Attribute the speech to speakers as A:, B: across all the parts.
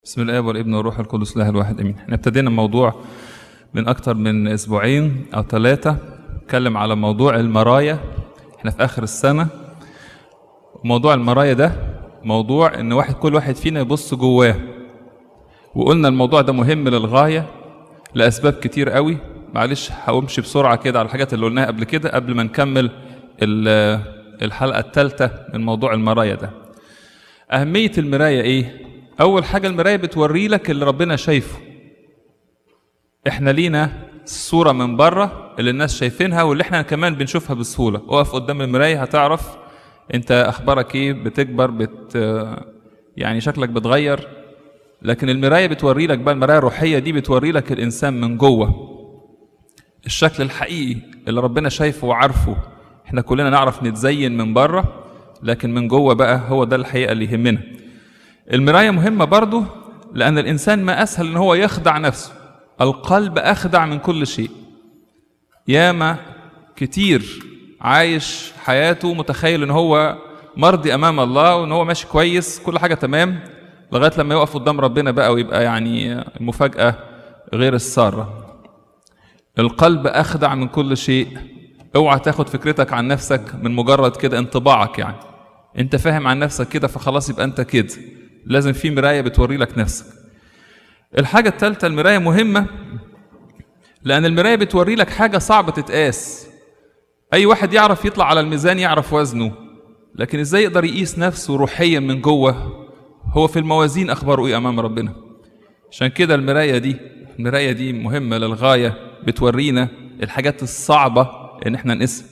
A: بسم الله والابن والروح القدس الله الواحد امين احنا ابتدينا موضوع من اكتر من اسبوعين او ثلاثه اتكلم على موضوع المرايا احنا في اخر السنه موضوع المرايا ده موضوع ان واحد كل واحد فينا يبص جواه وقلنا الموضوع ده مهم للغايه لاسباب كتير قوي معلش هقومشي بسرعه كده على الحاجات اللي قلناها قبل كده قبل ما نكمل ال- الحلقه الثالثه من موضوع المرايا ده أهمية المراية إيه؟ أول حاجة المراية بتوري لك اللي ربنا شايفه. إحنا لينا الصورة من بره اللي الناس شايفينها واللي إحنا كمان بنشوفها بسهولة، اقف قدام المراية هتعرف أنت أخبارك إيه؟ بتكبر بت يعني شكلك بتغير لكن المراية بتوري لك بقى المراية الروحية دي بتوري لك الإنسان من جوه. الشكل الحقيقي اللي ربنا شايفه وعارفه احنا كلنا نعرف نتزين من بره لكن من جوه بقى هو ده الحقيقه اللي يهمنا المرايه مهمه برضه لان الانسان ما اسهل ان هو يخدع نفسه القلب اخدع من كل شيء ياما كتير عايش حياته متخيل ان هو مرضي امام الله وان هو ماشي كويس كل حاجه تمام لغايه لما يقف قدام ربنا بقى ويبقى يعني المفاجاه غير الساره القلب اخدع من كل شيء اوعى تاخد فكرتك عن نفسك من مجرد كده انطباعك يعني انت فاهم عن نفسك كده فخلاص يبقى انت كده لازم في مرايه بتوري لك نفسك الحاجه الثالثه المرايه مهمه لان المرايه بتوري لك حاجه صعبه تتقاس اي واحد يعرف يطلع على الميزان يعرف وزنه لكن ازاي يقدر يقيس نفسه روحيا من جوه هو في الموازين اخباره ايه امام ربنا عشان كده المرايه دي المرايه دي مهمه للغايه بتورينا الحاجات الصعبه ان احنا نقيسها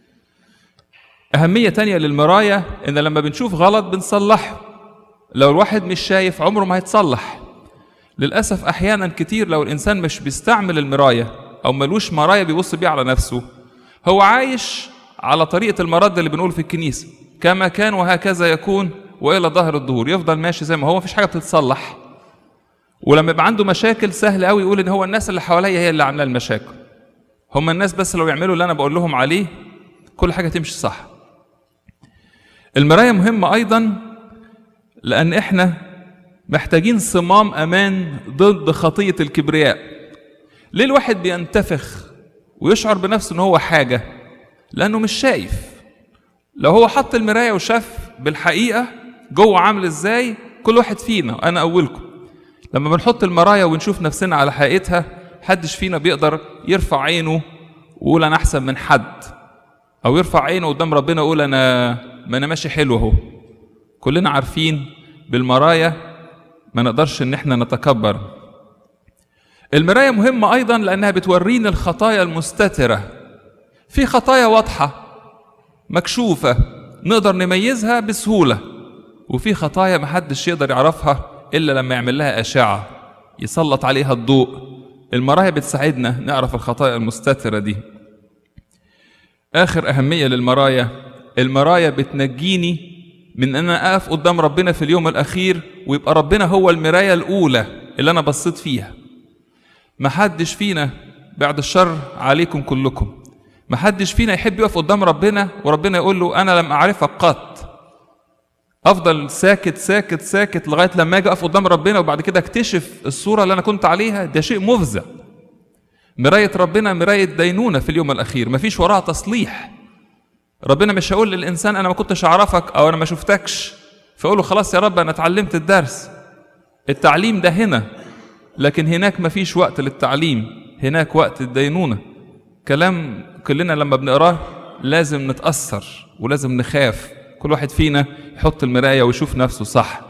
A: أهمية تانية للمراية إن لما بنشوف غلط بنصلحه لو الواحد مش شايف عمره ما هيتصلح للأسف أحيانا كتير لو الإنسان مش بيستعمل المراية أو ملوش مراية بيبص بيها على نفسه هو عايش على طريقة المرد اللي بنقول في الكنيسة كما كان وهكذا يكون وإلى ظهر الدهور يفضل ماشي زي ما هو مفيش حاجة بتتصلح ولما يبقى عنده مشاكل سهل قوي يقول إن هو الناس اللي حواليا هي اللي عاملة المشاكل هم الناس بس لو يعملوا اللي أنا بقول لهم عليه كل حاجة تمشي صح المراية مهمة أيضا لأن إحنا محتاجين صمام أمان ضد خطية الكبرياء ليه الواحد بينتفخ ويشعر بنفسه إن هو حاجة لأنه مش شايف لو هو حط المراية وشاف بالحقيقة جوه عامل إزاي كل واحد فينا أنا أولكم لما بنحط المراية ونشوف نفسنا على حقيقتها محدش فينا بيقدر يرفع عينه ويقول أنا أحسن من حد أو يرفع عينه قدام ربنا ويقول أنا ما انا ماشي حلو اهو كلنا عارفين بالمرايا ما نقدرش ان احنا نتكبر المرايه مهمه ايضا لانها بتورينا الخطايا المستتره في خطايا واضحه مكشوفه نقدر نميزها بسهوله وفي خطايا محدش يقدر يعرفها الا لما يعمل لها اشعه يسلط عليها الضوء المرايا بتساعدنا نعرف الخطايا المستتره دي اخر اهميه للمرايا المرايا بتنجيني من ان انا اقف قدام ربنا في اليوم الاخير ويبقى ربنا هو المرايه الاولى اللي انا بصيت فيها محدش فينا بعد الشر عليكم كلكم محدش فينا يحب يقف قدام ربنا وربنا يقول له انا لم اعرفك قط افضل ساكت ساكت ساكت لغايه لما اجي اقف قدام ربنا وبعد كده اكتشف الصوره اللي انا كنت عليها ده شيء مفزع مرايه ربنا مرايه دينونه في اليوم الاخير مفيش وراها تصليح ربنا مش هيقول للانسان انا ما كنتش اعرفك او انا ما شفتكش فاقول له خلاص يا رب انا اتعلمت الدرس التعليم ده هنا لكن هناك ما فيش وقت للتعليم هناك وقت الدينونه كلام كلنا لما بنقراه لازم نتاثر ولازم نخاف كل واحد فينا يحط المرايه ويشوف نفسه صح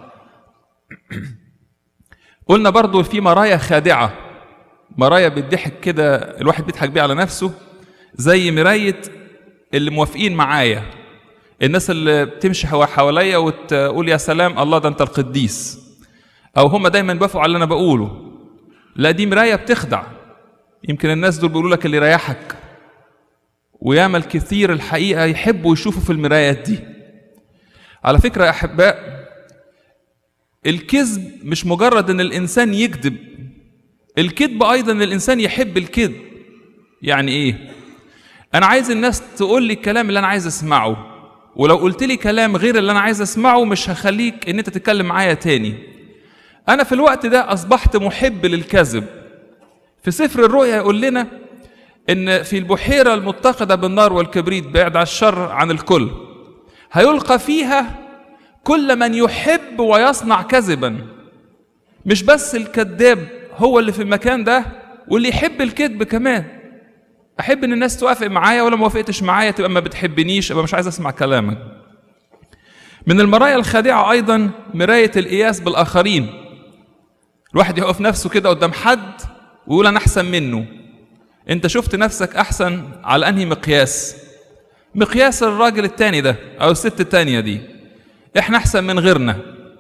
A: قلنا برضو في مرايا خادعه مرايا بتضحك كده الواحد بيضحك بيها على نفسه زي مرايه اللي موافقين معايا الناس اللي بتمشي حواليا وتقول يا سلام الله ده انت القديس او هم دايما بيوافقوا على اللي انا بقوله لا دي مرايه بتخدع يمكن الناس دول بيقولوا لك اللي يريحك وياما الكثير الحقيقه يحبوا يشوفوا في المرايات دي على فكره يا احباء الكذب مش مجرد ان الانسان يكذب الكذب ايضا الانسان يحب الكذب يعني ايه انا عايز الناس تقول لي الكلام اللي انا عايز اسمعه ولو قلت لي كلام غير اللي انا عايز اسمعه مش هخليك ان انت تتكلم معايا تاني انا في الوقت ده اصبحت محب للكذب في سفر الرؤيا يقول لنا ان في البحيره المتقده بالنار والكبريت بعد عن الشر عن الكل هيلقى فيها كل من يحب ويصنع كذبا مش بس الكذاب هو اللي في المكان ده واللي يحب الكذب كمان احب ان الناس توافق معايا ولا ما وافقتش معايا تبقى ما بتحبنيش ابقى مش عايز اسمع كلامك من المرايا الخادعه ايضا مرايه القياس بالاخرين الواحد يقف نفسه كده قدام حد ويقول انا احسن منه انت شفت نفسك احسن على انهي مقياس مقياس الراجل التاني ده او الست التانية دي احنا احسن من غيرنا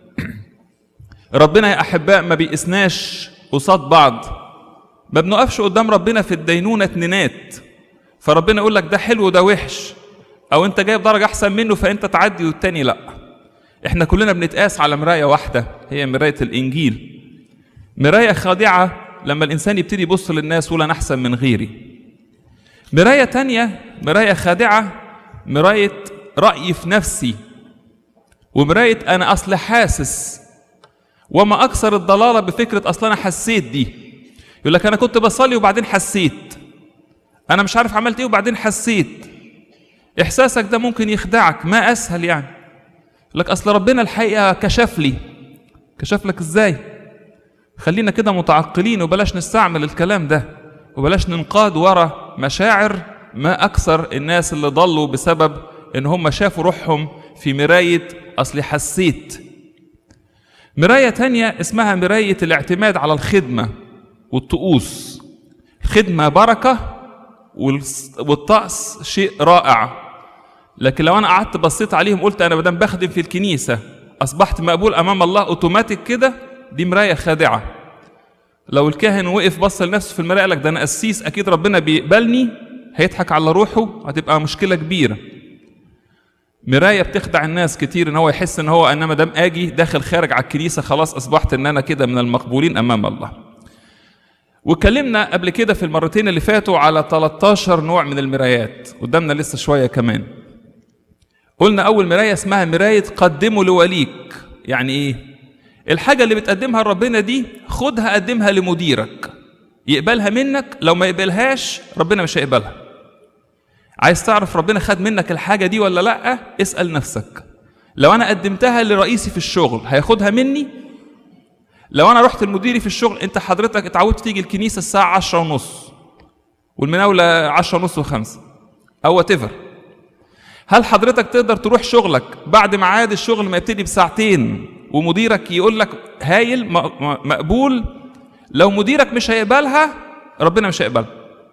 A: ربنا يا احباء ما بيقسناش قصاد بعض ما بنقفش قدام ربنا في الدينونة اتنينات فربنا يقول لك ده حلو وده وحش او انت جايب درجة احسن منه فانت تعدي والتاني لا احنا كلنا بنتقاس على مراية واحدة هي مراية الانجيل مراية خادعة لما الانسان يبتدي يبص للناس ويقول انا احسن من غيري مراية تانية مراية خادعة مراية رأيي في نفسي ومراية أنا أصل حاسس وما أكثر الضلالة بفكرة أصل أنا حسيت دي يقول لك أنا كنت بصلي وبعدين حسيت أنا مش عارف عملت إيه وبعدين حسيت إحساسك ده ممكن يخدعك ما أسهل يعني يقول لك أصل ربنا الحقيقة كشف لي كشف لك إزاي خلينا كده متعقلين وبلاش نستعمل الكلام ده وبلاش ننقاد ورا مشاعر ما أكثر الناس اللي ضلوا بسبب إن هم شافوا روحهم في مراية أصلي حسيت مراية تانية اسمها مراية الاعتماد على الخدمة والطقوس الخدمة بركة والطقس شيء رائع لكن لو انا قعدت بصيت عليهم قلت انا مادام بخدم في الكنيسه اصبحت مقبول امام الله اوتوماتيك كده دي مرايه خادعه لو الكاهن وقف بص لنفسه في المرايه قال لك ده انا قسيس اكيد ربنا بيقبلني هيضحك على روحه هتبقى مشكله كبيره مرايه بتخدع الناس كتير ان هو يحس ان هو انا ما دام اجي داخل خارج على الكنيسه خلاص اصبحت ان انا كده من المقبولين امام الله واتكلمنا قبل كده في المرتين اللي فاتوا على 13 نوع من المرايات قدامنا لسه شويه كمان قلنا اول مرايه اسمها مرايه قدمه لوليك يعني ايه الحاجه اللي بتقدمها لربنا دي خدها قدمها لمديرك يقبلها منك لو ما يقبلهاش ربنا مش هيقبلها عايز تعرف ربنا خد منك الحاجه دي ولا لا اسال نفسك لو انا قدمتها لرئيسي في الشغل هياخدها مني لو انا رحت لمديري في الشغل انت حضرتك اتعودت تيجي الكنيسه الساعه عشرة ونص والمناوله عشرة ونص وخمسة او وات هل حضرتك تقدر تروح شغلك بعد ميعاد الشغل ما يبتدي بساعتين ومديرك يقول لك هايل مقبول لو مديرك مش هيقبلها ربنا مش هيقبلها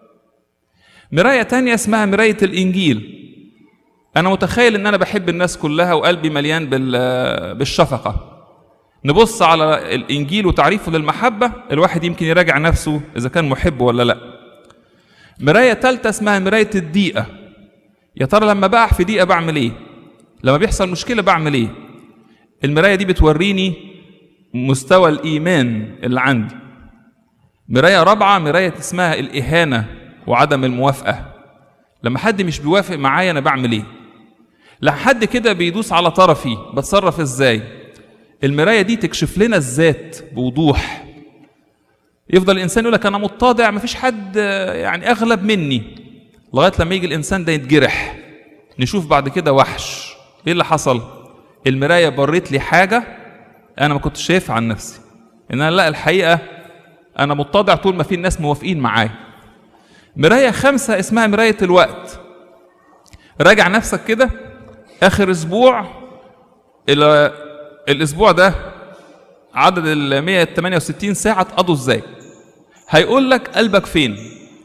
A: مراية تانية اسمها مراية الإنجيل أنا متخيل إن أنا بحب الناس كلها وقلبي مليان بالشفقة نبص على الإنجيل وتعريفه للمحبة الواحد يمكن يراجع نفسه إذا كان محب ولا لأ مراية تالتة اسمها مراية الدقيقة يا ترى لما بقع في دقيقة بعمل إيه؟ لما بيحصل مشكلة بعمل إيه؟ المراية دي بتوريني مستوى الإيمان اللي عندي مراية رابعة مراية اسمها الإهانة وعدم الموافقة لما حد مش بيوافق معايا أنا بعمل إيه؟ لما حد كده بيدوس على طرفي بتصرف إزاي؟ المراية دي تكشف لنا الذات بوضوح يفضل الإنسان يقول لك أنا متضع مفيش حد يعني أغلب مني لغاية لما يجي الإنسان ده يتجرح نشوف بعد كده وحش إيه اللي حصل؟ المراية بريت لي حاجة أنا ما كنتش شايفها عن نفسي إن أنا لا الحقيقة أنا متضع طول ما في الناس موافقين معايا مراية خمسة اسمها مراية الوقت راجع نفسك كده آخر أسبوع إلى الأسبوع ده عدد ال 168 ساعة اتقضوا إزاي؟ هيقول لك قلبك فين؟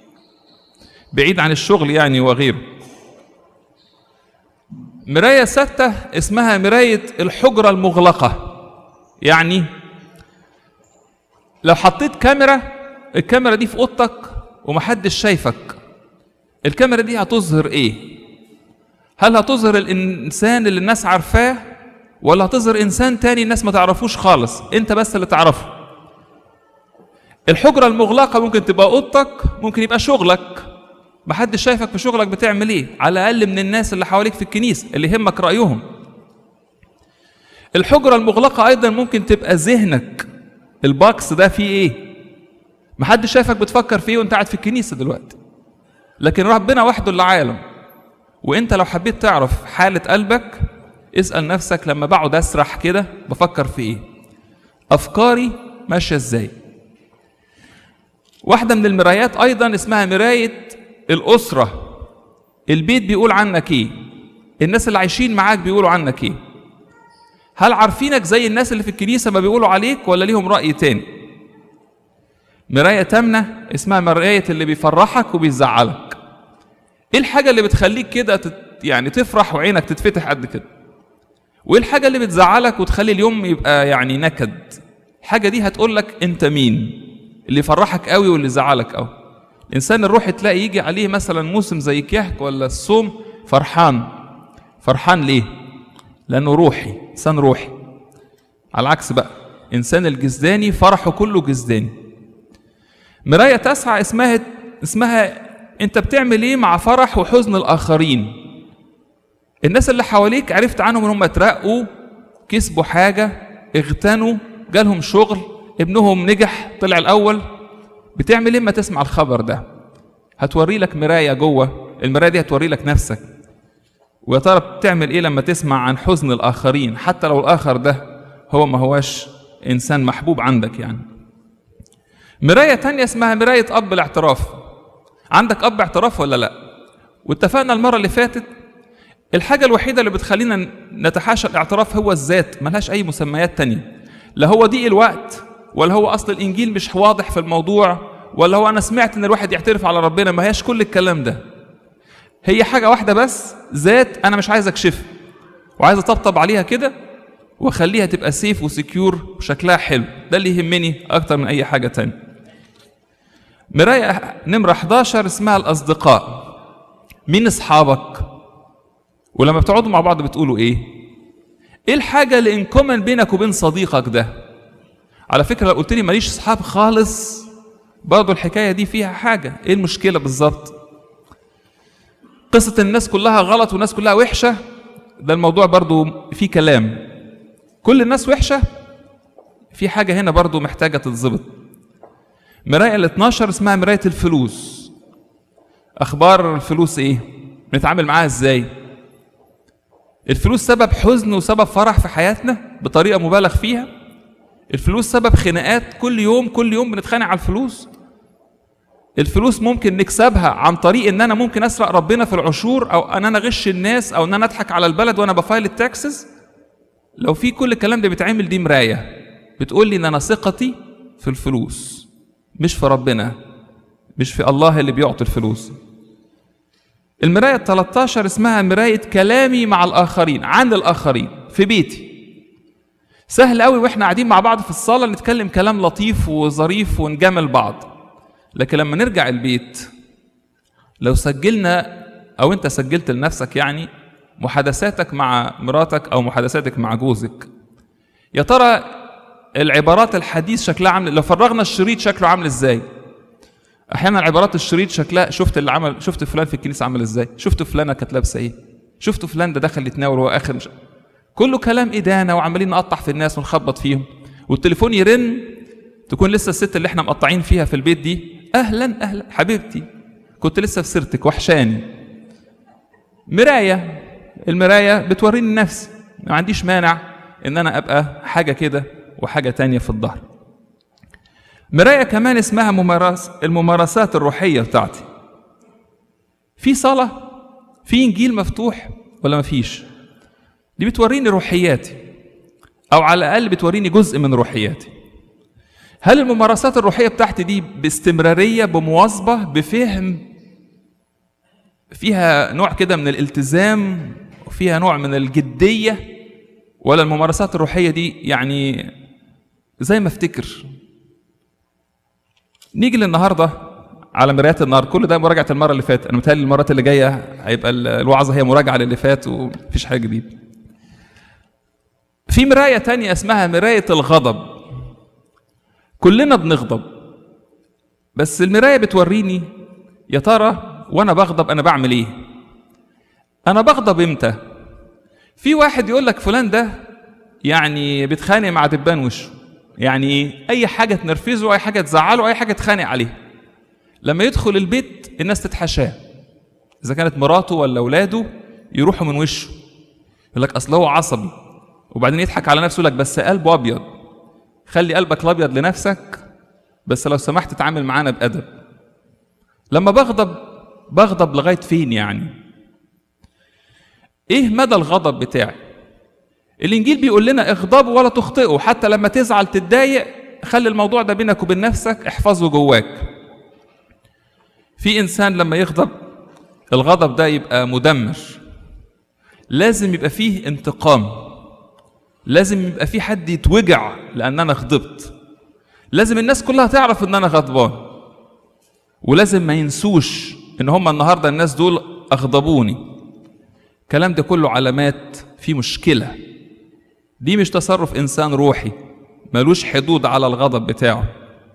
A: بعيد عن الشغل يعني وغيره مراية ستة اسمها مراية الحجرة المغلقة يعني لو حطيت كاميرا الكاميرا دي في اوضتك ومحدش شايفك الكاميرا دي هتظهر ايه هل هتظهر الانسان اللي الناس عارفاه ولا هتظهر انسان تاني الناس ما تعرفوش خالص انت بس اللي تعرفه الحجرة المغلقة ممكن تبقى اوضتك ممكن يبقى شغلك محدش شايفك في شغلك بتعمل ايه على الاقل من الناس اللي حواليك في الكنيسه اللي يهمك رايهم الحجره المغلقه ايضا ممكن تبقى ذهنك الباكس ده فيه ايه محدش شايفك بتفكر فيه وانت قاعد في الكنيسه دلوقتي لكن ربنا وحده اللي عالم وانت لو حبيت تعرف حاله قلبك اسال نفسك لما بقعد اسرح كده بفكر في ايه افكاري ماشيه ازاي واحده من المرايات ايضا اسمها مرايه الاسره البيت بيقول عنك ايه الناس اللي عايشين معاك بيقولوا عنك ايه هل عارفينك زي الناس اللي في الكنيسه ما بيقولوا عليك ولا ليهم راي تاني مرايه تامنه اسمها مرايه اللي بيفرحك وبيزعلك ايه الحاجه اللي بتخليك كده تت... يعني تفرح وعينك تتفتح قد كده وايه الحاجه اللي بتزعلك وتخلي اليوم يبقى يعني نكد الحاجه دي هتقول لك انت مين اللي يفرحك قوي واللي يزعلك قوي الانسان الروحي تلاقي يجي عليه مثلا موسم زي الكهك ولا الصوم فرحان فرحان ليه لانه روحي انسان روحي على العكس بقى انسان الجسداني فرحه كله جسداني مرايه تسعة اسمها اسمها انت بتعمل ايه مع فرح وحزن الاخرين الناس اللي حواليك عرفت عنهم ان هم اترقوا كسبوا حاجه اغتنوا جالهم شغل ابنهم نجح طلع الاول بتعمل ايه اما تسمع الخبر ده هتوري لك مرايه جوه المرايه دي هتوري لك نفسك ويا ترى بتعمل ايه لما تسمع عن حزن الاخرين حتى لو الاخر ده هو ما هواش انسان محبوب عندك يعني مرايه تانية اسمها مرايه اب الاعتراف عندك اب اعتراف ولا لا واتفقنا المره اللي فاتت الحاجه الوحيده اللي بتخلينا نتحاشى الاعتراف هو الذات ملهاش اي مسميات تانية لا هو ضيق الوقت ولا هو اصل الانجيل مش واضح في الموضوع ولا هو انا سمعت ان الواحد يعترف على ربنا ما هياش كل الكلام ده هي حاجه واحده بس ذات انا مش عايز اكشفها وعايز اطبطب عليها كده واخليها تبقى سيف وسكيور وشكلها حلو ده اللي يهمني اكتر من اي حاجه تانية مرايه نمره 11 اسمها الاصدقاء مين اصحابك ولما بتقعدوا مع بعض بتقولوا ايه ايه الحاجه اللي ان كومن بينك وبين صديقك ده على فكره لو قلت لي ماليش اصحاب خالص برضه الحكايه دي فيها حاجه ايه المشكله بالظبط قصه الناس كلها غلط والناس كلها وحشه ده الموضوع برضه فيه كلام كل الناس وحشه في حاجه هنا برضه محتاجه تتظبط مرايه ال 12 اسمها مرايه الفلوس اخبار الفلوس ايه بنتعامل معاها ازاي الفلوس سبب حزن وسبب فرح في حياتنا بطريقه مبالغ فيها الفلوس سبب خناقات كل يوم كل يوم بنتخانق على الفلوس الفلوس ممكن نكسبها عن طريق ان انا ممكن اسرق ربنا في العشور او ان انا اغش الناس او ان انا اضحك على البلد وانا بفايل التاكسز لو في كل الكلام ده بيتعمل دي مرايه بتقول لي ان انا ثقتي في الفلوس مش في ربنا مش في الله اللي بيعطي الفلوس المرايه ال 13 اسمها مرايه كلامي مع الاخرين عن الاخرين في بيتي سهل قوي واحنا قاعدين مع بعض في الصاله نتكلم كلام لطيف وظريف ونجامل بعض لكن لما نرجع البيت لو سجلنا او انت سجلت لنفسك يعني محادثاتك مع مراتك او محادثاتك مع جوزك يا ترى العبارات الحديث شكلها عامل لو فرغنا الشريط شكله عامل ازاي احيانا عبارات الشريط شكلها شفت اللي عمل شفت فلان في الكنيسه عامل ازاي شفت فلانه كانت لابسه ايه شفت فلان ده دخل يتناول وهو اخر مش... كله كلام ادانه وعمالين نقطع في الناس ونخبط فيهم والتليفون يرن تكون لسه الست اللي احنا مقطعين فيها في البيت دي اهلا اهلا حبيبتي كنت لسه في سيرتك وحشاني مرايه المرايه بتوريني نفسي ما عنديش مانع ان انا ابقى حاجه كده وحاجه تانية في الظهر مرايه كمان اسمها ممارس الممارسات الروحيه بتاعتي في صلاه في انجيل مفتوح ولا ما فيش دي بتوريني روحياتي او على الاقل بتوريني جزء من روحياتي هل الممارسات الروحيه بتاعتي دي باستمراريه بمواظبه بفهم فيها نوع كده من الالتزام وفيها نوع من الجديه ولا الممارسات الروحيه دي يعني زي ما افتكر نيجي للنهارده على مرايات النهار كل ده مراجعه المره اللي فاتت انا متهيألي المرات اللي جايه هيبقى الوعظه هي مراجعه للي فات ومفيش حاجه جديده في مرايه تانية اسمها مرايه الغضب كلنا بنغضب بس المرايه بتوريني يا ترى وانا بغضب انا بعمل ايه انا بغضب امتى في واحد يقول لك فلان ده يعني بيتخانق مع دبان وشه يعني ايه اي حاجه تنرفزه اي حاجه تزعله اي حاجه تخانق عليه لما يدخل البيت الناس تتحاشاه اذا كانت مراته ولا اولاده يروحوا من وشه يقول لك اصل هو عصبي وبعدين يضحك على نفسه يقول لك بس قلبه ابيض خلي قلبك الابيض لنفسك بس لو سمحت تتعامل معانا بادب لما بغضب بغضب لغايه فين يعني ايه مدى الغضب بتاعي الانجيل بيقول لنا اغضبوا ولا تخطئوا حتى لما تزعل تتضايق خلي الموضوع ده بينك وبين نفسك احفظه جواك في انسان لما يغضب الغضب ده يبقى مدمر لازم يبقى فيه انتقام لازم يبقى فيه حد يتوجع لان انا غضبت لازم الناس كلها تعرف ان انا غضبان ولازم ما ينسوش ان هم النهارده الناس دول اغضبوني الكلام ده كله علامات في مشكله دي مش تصرف انسان روحي ملوش حدود على الغضب بتاعه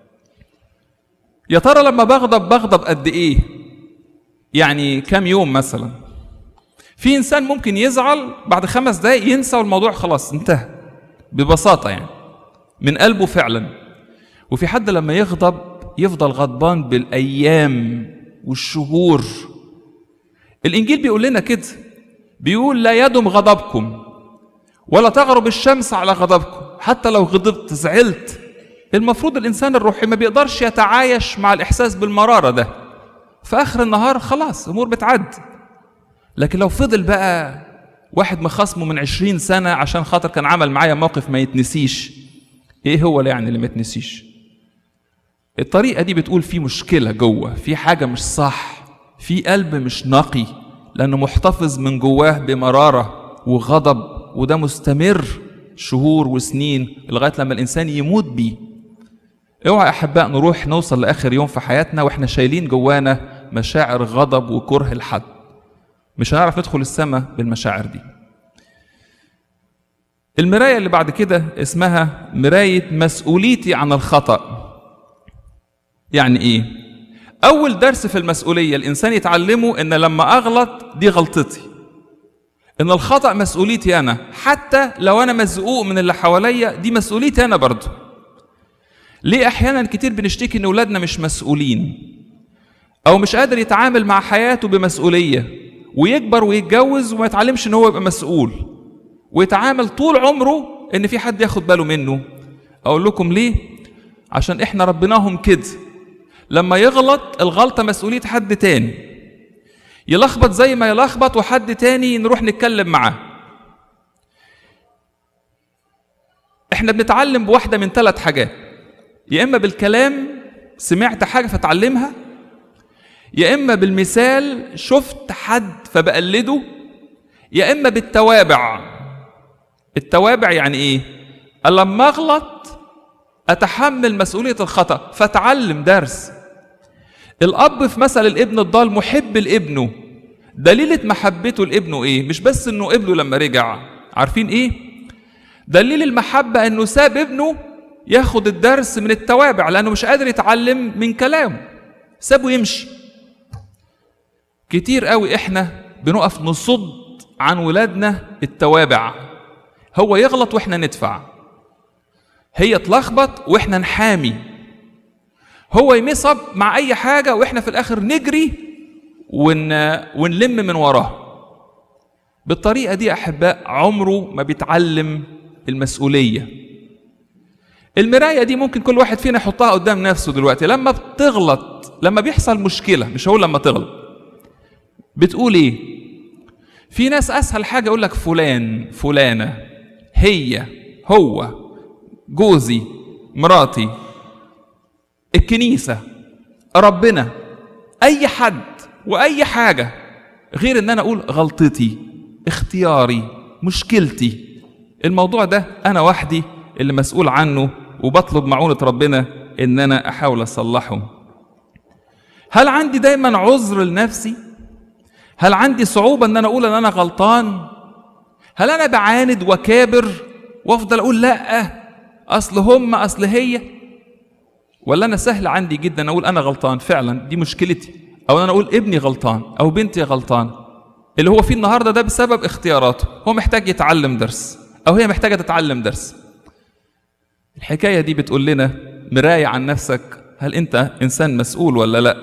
A: يا ترى لما بغضب بغضب قد ايه يعني كام يوم مثلا في انسان ممكن يزعل بعد خمس دقايق ينسى والموضوع خلاص انتهى ببساطه يعني من قلبه فعلا وفي حد لما يغضب يفضل غضبان بالايام والشهور الانجيل بيقول لنا كده بيقول لا يدم غضبكم ولا تغرب الشمس على غضبكم حتى لو غضبت زعلت المفروض الانسان الروحي ما بيقدرش يتعايش مع الاحساس بالمراره ده في اخر النهار خلاص امور بتعدي لكن لو فضل بقى واحد مخاصمه من عشرين سنة عشان خاطر كان عمل معايا موقف ما يتنسيش ايه هو اللي يعني اللي ما يتنسيش الطريقة دي بتقول في مشكلة جوه في حاجة مش صح في قلب مش نقي لأنه محتفظ من جواه بمرارة وغضب وده مستمر شهور وسنين لغاية لما الإنسان يموت بيه اوعى يا أحباء نروح نوصل لآخر يوم في حياتنا وإحنا شايلين جوانا مشاعر غضب وكره لحد مش هنعرف ندخل السماء بالمشاعر دي المراية اللي بعد كده اسمها مراية مسؤوليتي عن الخطأ يعني ايه اول درس في المسؤولية الانسان يتعلمه ان لما اغلط دي غلطتي ان الخطأ مسؤوليتي انا حتى لو انا مزقوق من اللي حواليا دي مسؤوليتي انا برضه ليه احيانا كتير بنشتكي ان اولادنا مش مسؤولين او مش قادر يتعامل مع حياته بمسؤوليه ويكبر ويتجوز وما يتعلمش ان هو يبقى مسؤول ويتعامل طول عمره ان في حد ياخد باله منه اقول لكم ليه عشان احنا ربناهم كده لما يغلط الغلطه مسؤوليه حد تاني يلخبط زي ما يلخبط وحد تاني نروح نتكلم معاه احنا بنتعلم بواحده من ثلاث حاجات يا اما بالكلام سمعت حاجه فتعلمها يا اما بالمثال شفت حد فبقلده يا اما بالتوابع التوابع يعني ايه لما اغلط اتحمل مسؤوليه الخطا فتعلم درس الاب في مثل الابن الضال محب لابنه دليلة محبته لابنه ايه مش بس انه قبله لما رجع عارفين ايه دليل المحبة انه ساب ابنه ياخد الدرس من التوابع لانه مش قادر يتعلم من كلامه سابه يمشي كتير قوي احنا بنقف نصد عن ولادنا التوابع هو يغلط واحنا ندفع هي تلخبط واحنا نحامي هو يمصب مع اي حاجه واحنا في الاخر نجري ون... ونلم من وراه بالطريقه دي احباء عمره ما بيتعلم المسؤوليه المرايه دي ممكن كل واحد فينا يحطها قدام نفسه دلوقتي لما بتغلط لما بيحصل مشكله مش هقول لما تغلط بتقول ايه في ناس اسهل حاجه يقول لك فلان فلانه هي هو جوزي مراتي الكنيسه ربنا اي حد واي حاجه غير ان انا اقول غلطتي اختياري مشكلتي الموضوع ده انا وحدي اللي مسؤول عنه وبطلب معونه ربنا ان انا احاول اصلحه هل عندي دايما عذر لنفسي هل عندي صعوبة ان انا اقول ان انا غلطان هل انا بعاند وكابر وافضل اقول لا اصل هم اصل هي ولا انا سهل عندي جدا اقول انا غلطان فعلا دي مشكلتي او انا اقول ابني غلطان او بنتي غلطان اللي هو فيه النهارده ده بسبب اختياراته هو محتاج يتعلم درس او هي محتاجه تتعلم درس الحكاية دي بتقول لنا مراية عن نفسك هل أنت إنسان مسؤول ولا لأ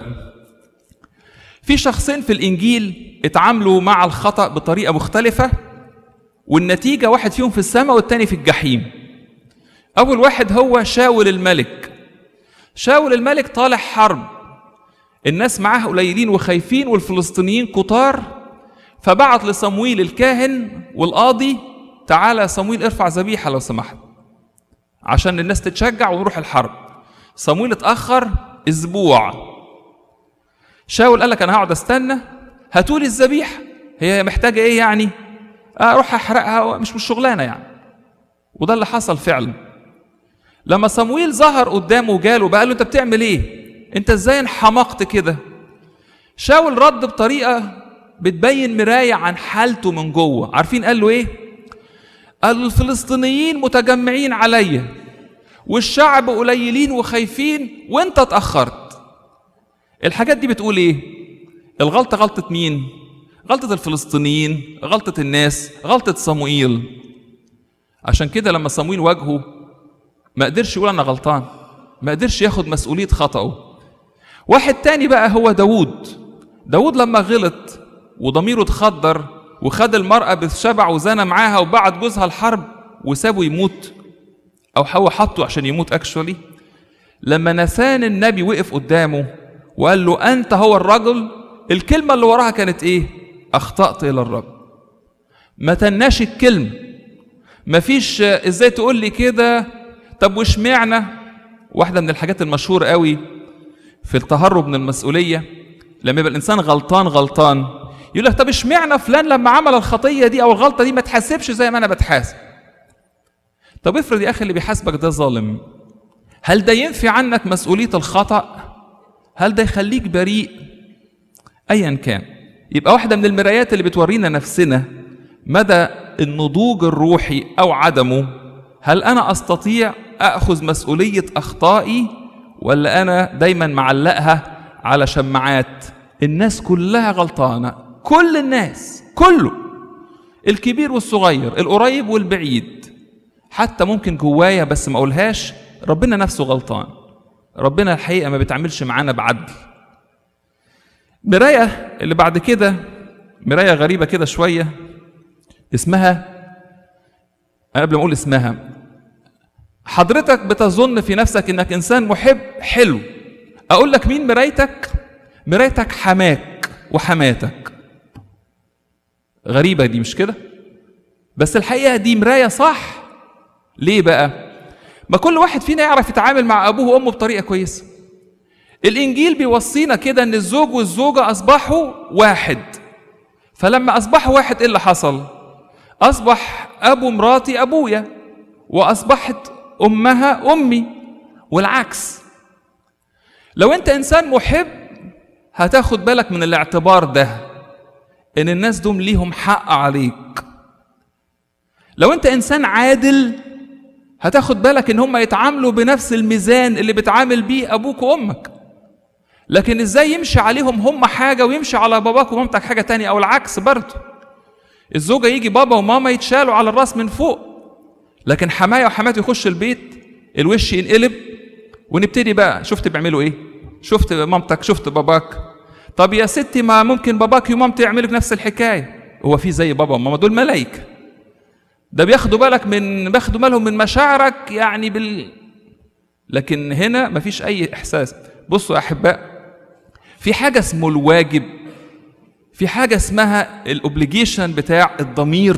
A: في شخصين في الإنجيل اتعاملوا مع الخطأ بطريقة مختلفة والنتيجة واحد فيهم في السماء والتاني في الجحيم أول واحد هو شاول الملك شاول الملك طالع حرب الناس معاه قليلين وخايفين والفلسطينيين كتار فبعت لصمويل الكاهن والقاضي تعالى يا صمويل ارفع ذبيحة لو سمحت عشان الناس تتشجع ونروح الحرب صمويل اتأخر أسبوع شاول قال لك أنا هقعد أستنى هاتولي الذبيحة هي محتاجة إيه يعني؟ أروح أحرقها مش مش شغلانة يعني وده اللي حصل فعلا لما صمويل ظهر قدامه وجاله بقى له أنت بتعمل إيه؟ أنت إزاي انحمقت كده؟ شاول رد بطريقة بتبين مراية عن حالته من جوه عارفين قال له إيه؟ قال الفلسطينيين متجمعين عليا والشعب قليلين وخايفين وانت اتأخرت الحاجات دي بتقول ايه الغلطة غلطة مين غلطة الفلسطينيين غلطة الناس غلطة صموئيل عشان كده لما صموئيل واجهه ما قدرش يقول انا غلطان ما قدرش ياخد مسؤولية خطأه واحد تاني بقى هو داود داود لما غلط وضميره اتخدر وخد المرأة بالشبع وزنى معاها وبعت جوزها الحرب وسابه يموت أو هو حطه عشان يموت أكشولي لما نسان النبي وقف قدامه وقال له أنت هو الرجل الكلمة اللي وراها كانت إيه؟ أخطأت إلى الرب ما تناش الكلمة مفيش إزاي تقول لي كده طب وش معنى واحدة من الحاجات المشهورة قوي في التهرب من المسؤولية لما يبقى الإنسان غلطان غلطان يقول لك طب اشمعنى فلان لما عمل الخطيه دي او الغلطه دي ما تحاسبش زي ما انا بتحاسب طب افرض يا اخي اللي بيحاسبك ده ظالم هل ده ينفي عنك مسؤوليه الخطا هل ده يخليك بريء ايا كان يبقى واحده من المرايات اللي بتورينا نفسنا مدى النضوج الروحي او عدمه هل انا استطيع اخذ مسؤوليه اخطائي ولا انا دايما معلقها على شماعات الناس كلها غلطانه كل الناس كله الكبير والصغير القريب والبعيد حتى ممكن جوايا بس ما اقولهاش ربنا نفسه غلطان ربنا الحقيقه ما بيتعاملش معانا بعدل مرايه اللي بعد كده مرايه غريبه كده شويه اسمها قبل ما اقول اسمها حضرتك بتظن في نفسك انك انسان محب حلو اقول لك مين مرايتك مرايتك حماك وحماتك غريبة دي مش كده بس الحقيقة دي مراية صح ليه بقى ما كل واحد فينا يعرف يتعامل مع أبوه وأمه بطريقة كويسة الإنجيل بيوصينا كده إن الزوج والزوجة أصبحوا واحد فلما أصبحوا واحد إيه اللي حصل أصبح أبو مراتي أبويا وأصبحت أمها أمي والعكس لو أنت إنسان محب هتاخد بالك من الاعتبار ده ان الناس دول ليهم حق عليك لو انت انسان عادل هتاخد بالك ان هم يتعاملوا بنفس الميزان اللي بتعامل بيه ابوك وامك لكن ازاي يمشي عليهم هم حاجة ويمشي على باباك ومامتك حاجة تانية او العكس برضه الزوجة يجي بابا وماما يتشالوا على الراس من فوق لكن حماية وحماتي يخش البيت الوش ينقلب ونبتدي بقى شفت بيعملوا ايه شفت مامتك شفت باباك طب يا ستي ما ممكن باباك ومامتي يعملوا نفس الحكايه هو في زي بابا وماما دول ملايكه ده بياخدوا بالك من بياخدوا بالهم من مشاعرك يعني بال لكن هنا مفيش اي احساس بصوا يا احباء في حاجه اسمه الواجب في حاجه اسمها الاوبليجيشن بتاع الضمير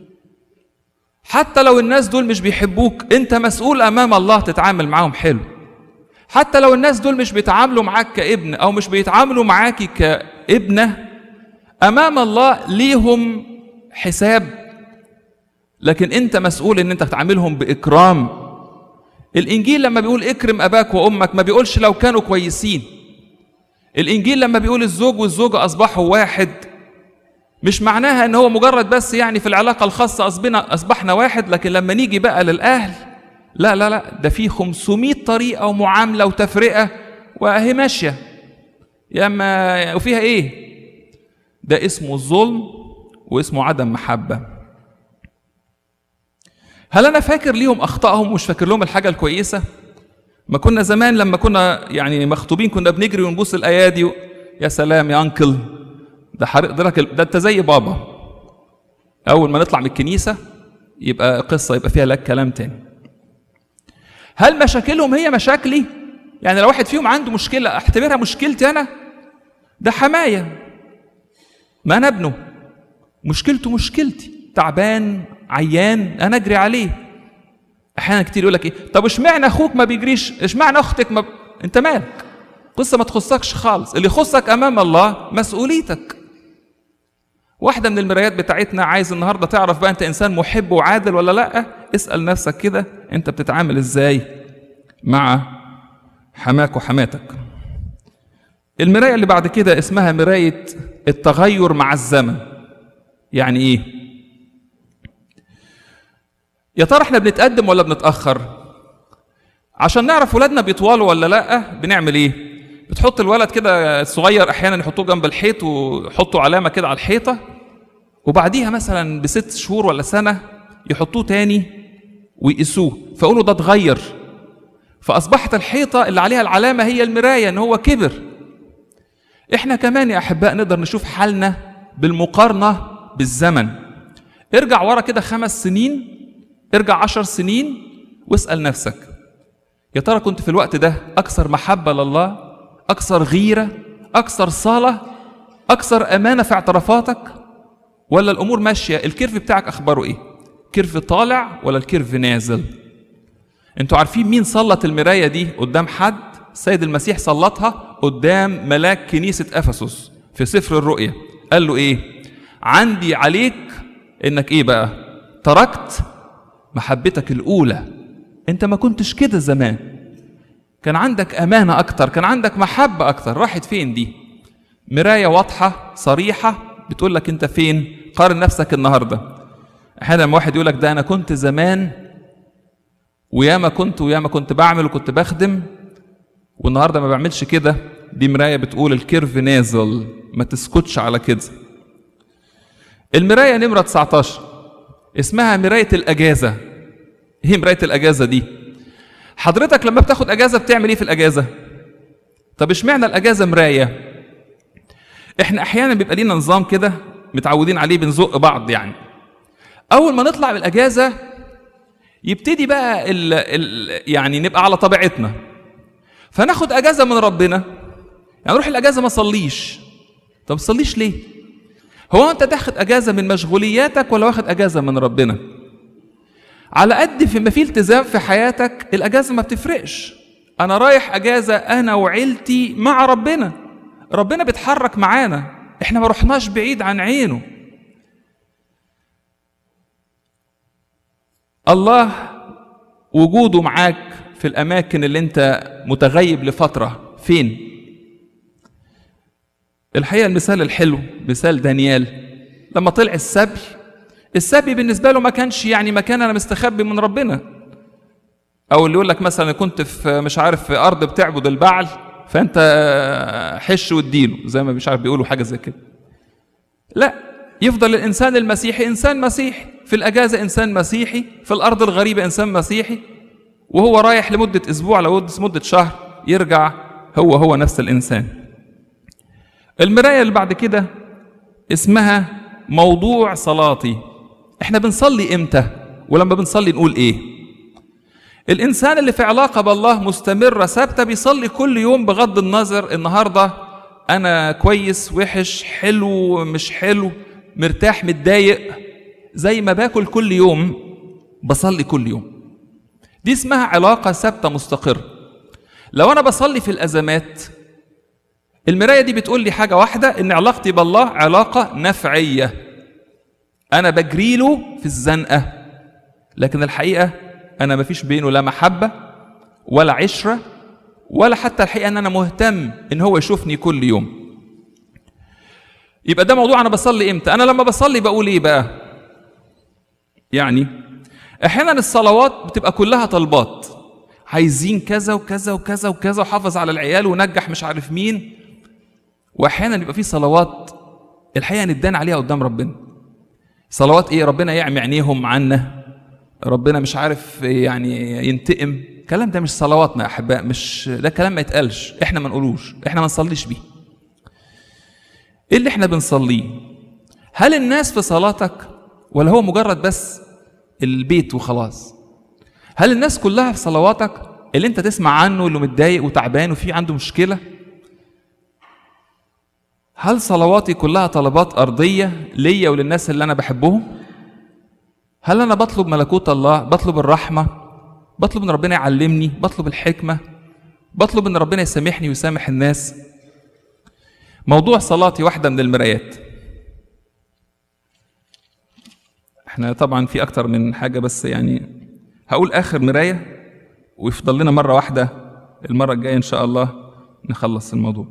A: حتى لو الناس دول مش بيحبوك انت مسؤول امام الله تتعامل معاهم حلو حتى لو الناس دول مش بيتعاملوا معاك كابن او مش بيتعاملوا معاكي كابنه امام الله ليهم حساب لكن انت مسؤول ان انت تعاملهم باكرام الانجيل لما بيقول اكرم اباك وامك ما بيقولش لو كانوا كويسين الانجيل لما بيقول الزوج والزوجه اصبحوا واحد مش معناها ان هو مجرد بس يعني في العلاقه الخاصه اصبحنا اصبحنا واحد لكن لما نيجي بقى للاهل لا لا لا ده في 500 طريقه ومعامله وتفرقه واهي ماشيه يا اما وفيها ايه ده اسمه الظلم واسمه عدم محبه هل انا فاكر ليهم اخطائهم ومش فاكر لهم الحاجه الكويسه ما كنا زمان لما كنا يعني مخطوبين كنا بنجري ونبوس الايادي و... يا سلام يا انكل ده حرق ده, ده انت زي بابا اول ما نطلع من الكنيسه يبقى قصه يبقى فيها لك كلام تاني هل مشاكلهم هي مشاكلي يعني لو واحد فيهم عنده مشكله اعتبرها مشكلتي انا ده حمايه ما انا ابنه مشكلته مشكلتي تعبان عيان انا اجري عليه احيانا كتير يقول لك ايه طب اشمعنى اخوك ما بيجريش اشمعنى اختك ما ب... انت مالك قصه ما تخصكش خالص اللي يخصك امام الله مسؤوليتك واحدة من المرايات بتاعتنا عايز النهاردة تعرف بقى أنت إنسان محب وعادل ولا لأ اسأل نفسك كده أنت بتتعامل إزاي مع حماك وحماتك المراية اللي بعد كده اسمها مراية التغير مع الزمن يعني إيه يا ترى احنا بنتقدم ولا بنتأخر عشان نعرف ولادنا بيطولوا ولا لأ بنعمل إيه بتحط الولد كده الصغير احيانا يحطوه جنب الحيط ويحطوا علامه كده على الحيطه وبعديها مثلا بست شهور ولا سنه يحطوه تاني ويقيسوه فيقولوا ده اتغير فاصبحت الحيطه اللي عليها العلامه هي المرايه ان هو كبر احنا كمان يا احباء نقدر نشوف حالنا بالمقارنه بالزمن ارجع ورا كده خمس سنين ارجع عشر سنين واسال نفسك يا ترى كنت في الوقت ده اكثر محبه لله أكثر غيرة أكثر صلاة أكثر أمانة في اعترافاتك ولا الأمور ماشية الكيرف بتاعك أخباره إيه كيرف طالع ولا الكيرف نازل انتوا عارفين مين سلط المراية دي قدام حد السيد المسيح سلطها قدام ملاك كنيسة أفسس في سفر الرؤيا قال له إيه عندي عليك إنك إيه بقى تركت محبتك الأولى أنت ما كنتش كده زمان كان عندك أمانة أكتر كان عندك محبة أكتر راحت فين دي مراية واضحة صريحة بتقول لك أنت فين قارن نفسك النهاردة أحيانا لما واحد يقول لك ده أنا كنت زمان وياما كنت وياما كنت بعمل وكنت بخدم والنهاردة ما بعملش كده دي مراية بتقول الكيرف نازل ما تسكتش على كده المراية نمرة 19 اسمها مراية الأجازة ايه مراية الأجازة دي حضرتك لما بتاخد اجازه بتعمل ايه في الاجازه طب اشمعنى الاجازه مرايه احنا احيانا بيبقى لينا نظام كده متعودين عليه بنزق بعض يعني اول ما نطلع من الاجازه يبتدي بقى ال ال يعني نبقى على طبيعتنا فناخد اجازه من ربنا يعني نروح الاجازه ما صليش طب صليش ليه هو انت تاخد اجازه من مشغولياتك ولا واخد اجازه من ربنا على قد في ما في التزام في حياتك الاجازه ما بتفرقش انا رايح اجازه انا وعيلتي مع ربنا ربنا بيتحرك معانا احنا ما رحناش بعيد عن عينه الله وجوده معاك في الاماكن اللي انت متغيب لفتره فين الحقيقه المثال الحلو مثال دانيال لما طلع السبي السبي بالنسبه له ما كانش يعني مكان انا مستخبي من ربنا او اللي يقول لك مثلا كنت في مش عارف في ارض بتعبد البعل فانت حش واديله زي ما مش عارف بيقولوا حاجه زي كده لا يفضل الانسان المسيحي انسان مسيحي في الاجازه انسان مسيحي في الارض الغريبه انسان مسيحي وهو رايح لمده اسبوع لو مده شهر يرجع هو هو نفس الانسان المرايه اللي بعد كده اسمها موضوع صلاتي احنا بنصلي امتى ولما بنصلي نقول ايه الانسان اللي في علاقه بالله مستمره ثابته بيصلي كل يوم بغض النظر النهارده انا كويس وحش حلو مش حلو مرتاح متضايق زي ما باكل كل يوم بصلي كل يوم دي اسمها علاقه ثابته مستقره لو انا بصلي في الازمات المرايه دي بتقول لي حاجه واحده ان علاقتي بالله علاقه نفعيه انا بجري له في الزنقه لكن الحقيقه انا ما فيش بينه لا محبه ولا عشره ولا حتى الحقيقه ان انا مهتم ان هو يشوفني كل يوم يبقى ده موضوع انا بصلي امتى انا لما بصلي بقول ايه بقى يعني احيانا الصلوات بتبقى كلها طلبات عايزين كذا وكذا وكذا وكذا وحافظ على العيال ونجح مش عارف مين واحيانا يبقى في صلوات الحقيقه ندان عليها قدام ربنا صلوات ايه ربنا يعمي عينيهم عنا ربنا مش عارف يعني ينتقم الكلام ده مش صلواتنا يا احباء مش ده كلام ما يتقالش احنا ما نقولوش احنا ما نصليش بيه ايه اللي احنا بنصليه هل الناس في صلاتك ولا هو مجرد بس البيت وخلاص هل الناس كلها في صلواتك اللي انت تسمع عنه اللي متضايق وتعبان وفي عنده مشكله هل صلواتي كلها طلبات ارضيه ليا وللناس اللي انا بحبهم هل انا بطلب ملكوت الله بطلب الرحمه بطلب ان ربنا يعلمني بطلب الحكمه بطلب ان ربنا يسامحني ويسامح الناس موضوع صلاتي واحده من المرايات احنا طبعا في اكتر من حاجه بس يعني هقول اخر مرايه ويفضل لنا مره واحده المره الجايه ان شاء الله نخلص الموضوع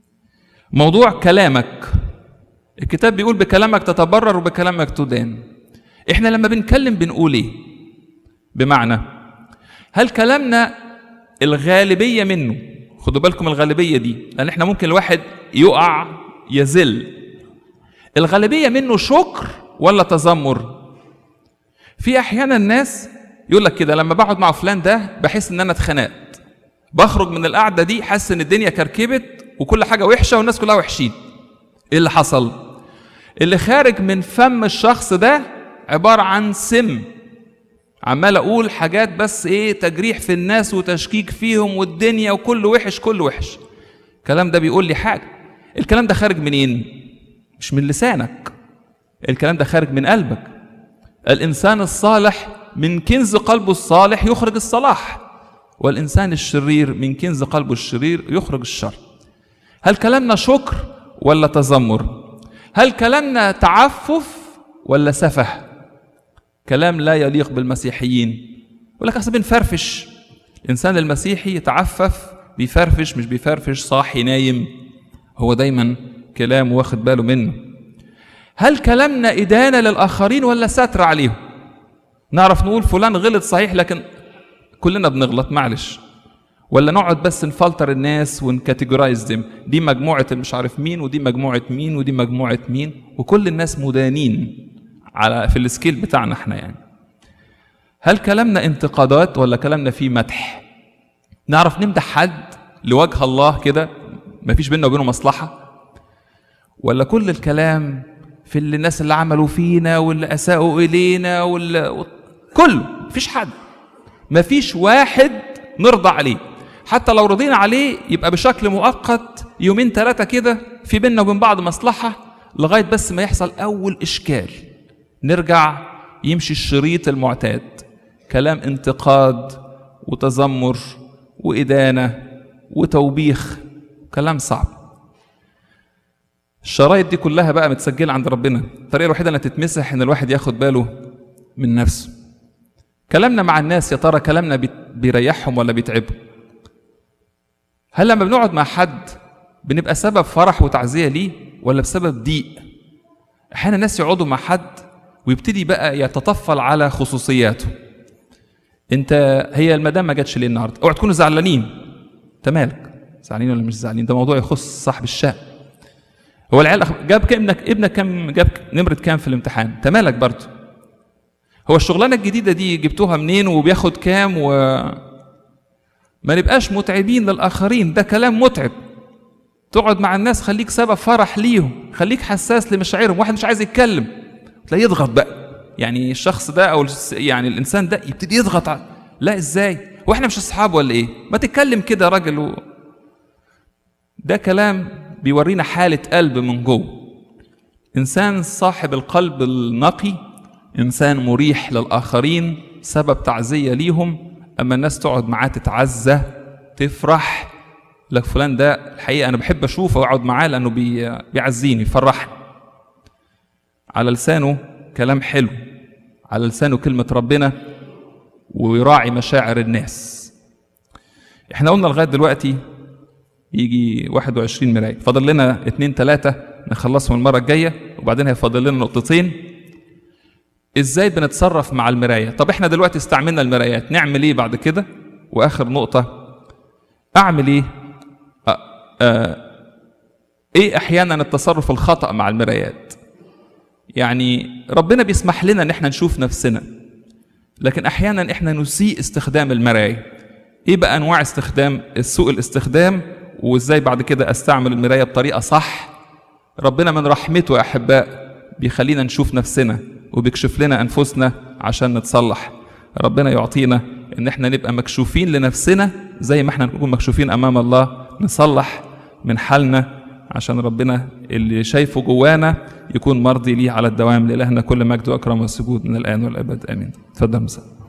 A: موضوع كلامك الكتاب بيقول بكلامك تتبرر وبكلامك تدان احنا لما بنتكلم بنقول ايه بمعنى هل كلامنا الغالبيه منه خدوا بالكم الغالبيه دي لان احنا ممكن الواحد يقع يزل الغالبيه منه شكر ولا تذمر في احيانا الناس يقول لك كده لما بقعد مع فلان ده بحس ان انا اتخنقت بخرج من القعده دي حاسس ان الدنيا كركبت وكل حاجه وحشه والناس كلها وحشين ايه اللي حصل اللي خارج من فم الشخص ده عباره عن سم عمال اقول حاجات بس ايه تجريح في الناس وتشكيك فيهم والدنيا وكل وحش كل وحش الكلام ده بيقول لي حاجه الكلام ده خارج منين مش من لسانك الكلام ده خارج من قلبك الانسان الصالح من كنز قلبه الصالح يخرج الصلاح والانسان الشرير من كنز قلبه الشرير يخرج الشر هل كلامنا شكر ولا تذمر هل كلامنا تعفف ولا سفه كلام لا يليق بالمسيحيين يقول لك اصل بنفرفش الانسان المسيحي يتعفف بيفرفش مش بيفرفش صاحي نايم هو دايما كلام واخد باله منه هل كلامنا إدانة للآخرين ولا ستر عليهم نعرف نقول فلان غلط صحيح لكن كلنا بنغلط معلش ولا نقعد بس نفلتر الناس ونكاتيجورايز ديم دي مجموعة مش عارف مين ودي مجموعة مين ودي مجموعة مين وكل الناس مدانين على في السكيل بتاعنا احنا يعني هل كلامنا انتقادات ولا كلامنا فيه مدح نعرف نمدح حد لوجه الله كده مفيش بيننا وبينه مصلحة ولا كل الكلام في اللي الناس اللي عملوا فينا واللي اساءوا الينا واللي كله مفيش حد مفيش واحد نرضى عليه حتى لو رضينا عليه يبقى بشكل مؤقت يومين ثلاثة كده في بيننا وبين بعض مصلحة لغاية بس ما يحصل أول إشكال نرجع يمشي الشريط المعتاد كلام انتقاد وتذمر وإدانة وتوبيخ كلام صعب الشرايط دي كلها بقى متسجلة عند ربنا الطريقة الوحيدة اللي تتمسح إن الواحد ياخد باله من نفسه كلامنا مع الناس يا ترى كلامنا بيريحهم ولا بيتعبهم هل لما بنقعد مع حد بنبقى سبب فرح وتعزية ليه ولا بسبب ضيق احيانا الناس يقعدوا مع حد ويبتدي بقى يتطفل على خصوصياته انت هي المدام ما جاتش ليه النهارده اوعى تكونوا زعلانين انت مالك زعلانين ولا مش زعلانين ده موضوع يخص صاحب الشأن هو العيال جاب كام ابنك ابنك كام جاب نمره كام في الامتحان انت مالك برضه هو الشغلانه الجديده دي جبتوها منين وبياخد كام و ما نبقاش متعبين للاخرين ده كلام متعب تقعد مع الناس خليك سبب فرح ليهم خليك حساس لمشاعرهم واحد مش عايز يتكلم تلاقيه يضغط بقى يعني الشخص ده او يعني الانسان ده يبتدي يضغط على لا ازاي واحنا مش اصحاب ولا ايه ما تتكلم كده يا راجل و... ده كلام بيورينا حالة قلب من جوه إنسان صاحب القلب النقي إنسان مريح للآخرين سبب تعزية ليهم أما الناس تقعد معاه تتعزى تفرح لك فلان ده الحقيقة أنا بحب أشوفه وأقعد معاه لأنه بي بيعزيني يفرحني على لسانه كلام حلو على لسانه كلمة ربنا ويراعي مشاعر الناس احنا قلنا لغاية دلوقتي يجي 21 مراية فاضل لنا اتنين تلاتة نخلصهم المرة الجاية وبعدين هيفضل لنا نقطتين ازاي بنتصرف مع المراية طب احنا دلوقتي استعملنا المرايات نعمل ايه بعد كده واخر نقطة اعمل ايه أه أه ايه احيانا التصرف الخطأ مع المرايات يعني ربنا بيسمح لنا ان احنا نشوف نفسنا لكن احيانا احنا نسيء استخدام المرايه ايه بقى انواع استخدام سوء الاستخدام وازاي بعد كده استعمل المرايه بطريقه صح ربنا من رحمته يا احباء بيخلينا نشوف نفسنا وبيكشف لنا انفسنا عشان نتصلح ربنا يعطينا ان احنا نبقى مكشوفين لنفسنا زي ما احنا نكون مكشوفين امام الله نصلح من حالنا عشان ربنا اللي شايفه جوانا يكون مرضي ليه على الدوام لإلهنا كل مجد واكرام والسجود من الان والابد امين اتفضل مساء